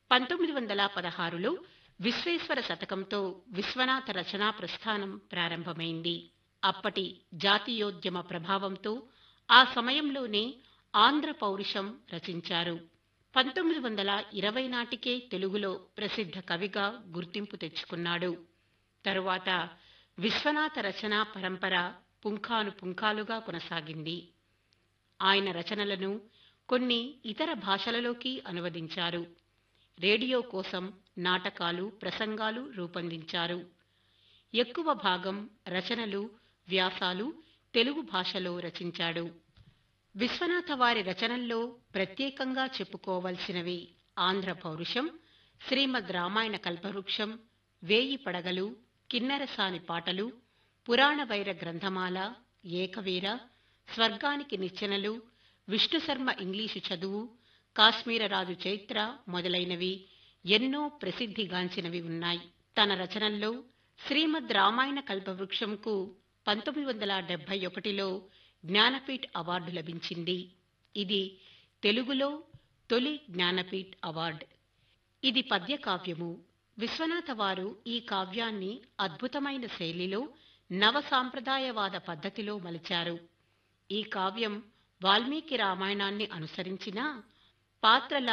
పంతొమ్మిది వందల పదహారులో విశ్వేశ్వర శతకంతో విశ్వనాథ రచనా ప్రస్థానం ప్రారంభమైంది అప్పటి జాతీయోద్యమ ప్రభావంతో ఆ సమయంలోనే ఆంధ్ర పౌరుషం రచించారు పంతొమ్మిది వందల ఇరవై నాటికే తెలుగులో ప్రసిద్ధ కవిగా గుర్తింపు తెచ్చుకున్నాడు తరువాత విశ్వనాథ రచనా పరంపర పుంఖాను పుంఖాలుగా కొనసాగింది ఆయన రచనలను కొన్ని ఇతర భాషలలోకి అనువదించారు రేడియో కోసం నాటకాలు ప్రసంగాలు రూపొందించారు ఎక్కువ భాగం రచనలు వ్యాసాలు తెలుగు భాషలో రచించాడు విశ్వనాథ వారి రచనల్లో ప్రత్యేకంగా చెప్పుకోవలసినవి ఆంధ్ర పౌరుషం శ్రీమద్ రామాయణ కల్పవృక్షం వేయి పడగలు కిన్నెరసాని పాటలు పురాణ వైర గ్రంథమాల ఏకవీర స్వర్గానికి నిచ్చెనలు విష్ణుశర్మ ఇంగ్లీషు చదువు కాశ్మీరరాజు చైత్ర మొదలైనవి ఎన్నో ప్రసిద్ధిగాంచినవి ఉన్నాయి తన రచనల్లో శ్రీమద్ రామాయణ కల్పవృక్షంకు పంతొమ్మిది వందల డెబ్బై ఒకటిలో జ్ఞానపీఠ్ అవార్డు లభించింది ఇది తెలుగులో తొలి జ్ఞానపీఠ్ అవార్డు ఇది పద్యకావ్యము విశ్వనాథ వారు ఈ కావ్యాన్ని అద్భుతమైన శైలిలో నవ సాంప్రదాయవాద పద్ధతిలో మలిచారు ఈ కావ్యం వాల్మీకి రామాయణాన్ని అనుసరించిన పాత్రల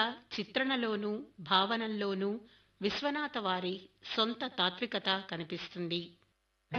చిత్రణలోనూ భావనల్లోనూ విశ్వనాథ వారి సొంత తాత్వికత కనిపిస్తుంది